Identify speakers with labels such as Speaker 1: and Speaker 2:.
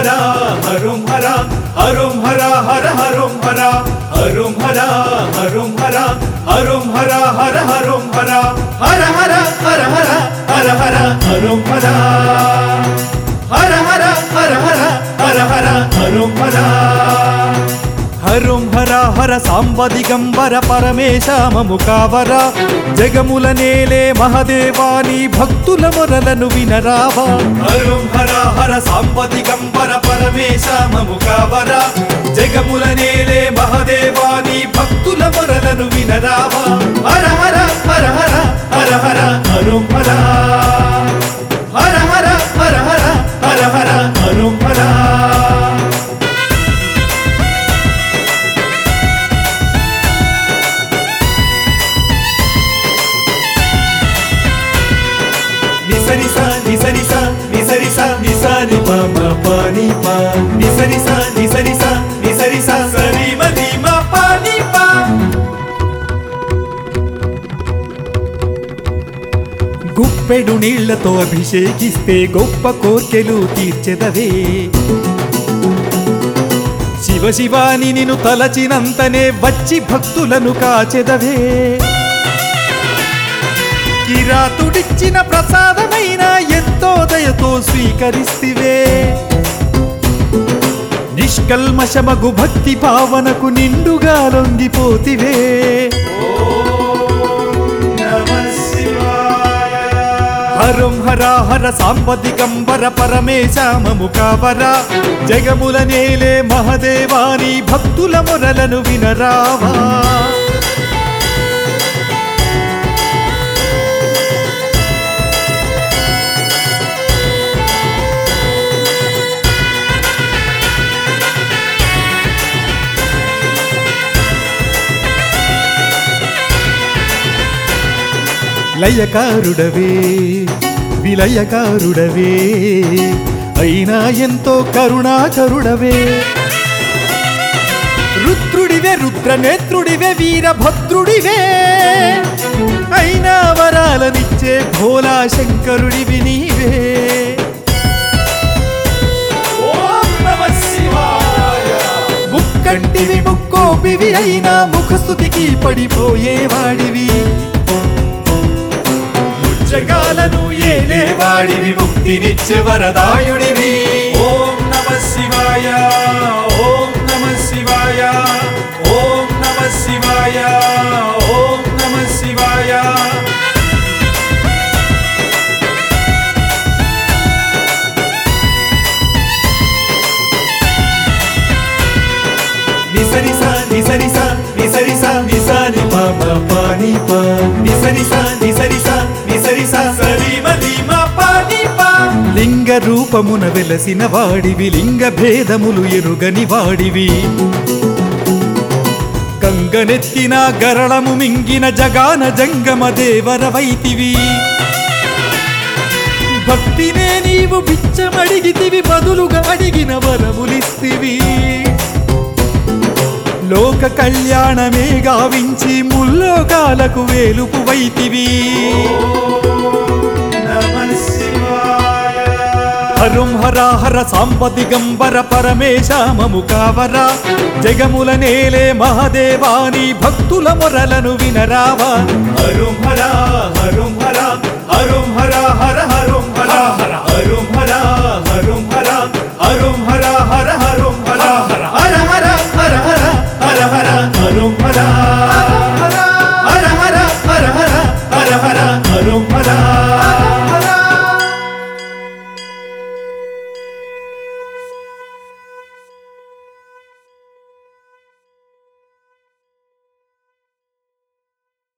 Speaker 1: హర హరుం హర హరుం హర హర హరుం హర హరుం హర హరుం హర హరుం హర హర హరుం హర హర హర హర హర హర హర హరుం హర హర హర హర హర హర హర హరుం హర హరుం హర హర సాంబ దిగంబర పరమేశ మము కావర జగముల నేలే మహదేవాని భక్తుల మొరలను వినరావా హరుం హర హర సాంబ దిగంబర పరమేశ మము కావర జగముల నేలే మహదేవాని భక్తుల మొరలను వినరావా హర హర హర హర హర హర హరుం హర హర హర హర హర హర హర హరుం హర నిసరిస నిసరిస నిసరిస నిసాని పమ పాని పా నిసరిస నిసరిస నిసరిస సరి మది మ పాని పా గుప్పెడు నీళ్లతో అభిషేకిస్తే గొప్ప కోర్కెలు తీర్చెదవే శివ శివాని నిన్ను తలచినంతనే వచ్చి భక్తులను కాచెదవే కిరాతుడిచ్చిన ప్రసాదమైన ఎంతో దయతో స్వీకరిస్తివే నిష్కల్మషమగు భక్తి భావనకు నిండుగా లొంగిపోతివే హరం హర హర సాంబదిగంబర పరమేశామము కావర జగముల నేలే మహదేవాని భక్తుల మొరలను వినరావా లయకారుడవే విలయకారుడవే అయినా ఎంతో కరుణాకరుడవే రుద్రుడివే రుద్రనేత్రుడివే వీరభద్రుడివే అయినా వరాలనిచ్చే భోలా శంకరుడివి నీవే ముక్కంటివి ముక్కోపివి అయినా ముఖస్థుతికి పడిపోయేవాడివి జగాలను ఏలేవాడివి ముక్తినిచ్చే వరదాయుడివి ఓం నమ శివాయ ఓం నమ శివాయ ఓం నమ శివాయ ఓం నమ శివాయ నిసరిస నిసరిస నిసరిస నిసాని పాప పాని పా నిసరిస నిసరిస నిసరిస సరి మది మా పాని పా లింగ రూపమున వెలసిన వాడివి లింగ భేదములు ఎరుగని వాడివి గంగనెత్తిన గరళము మింగిన జగాన జంగమ దేవర వైతివి భక్తినే నీవు బిచ్చమడిగితివి బదులుగా అడిగిన వరములిస్తివి లోక కళ్యాణమే గావించి ముల్లోకాలకు వేలుపు వైతివి హరుం హర హర సాంబ దిగంబర పరమేశామము కావర జగముల నేలే మహదేవాని భక్తుల మొరలను వినరావా హరుం హర హరుం హర హరుం హర హర హరుం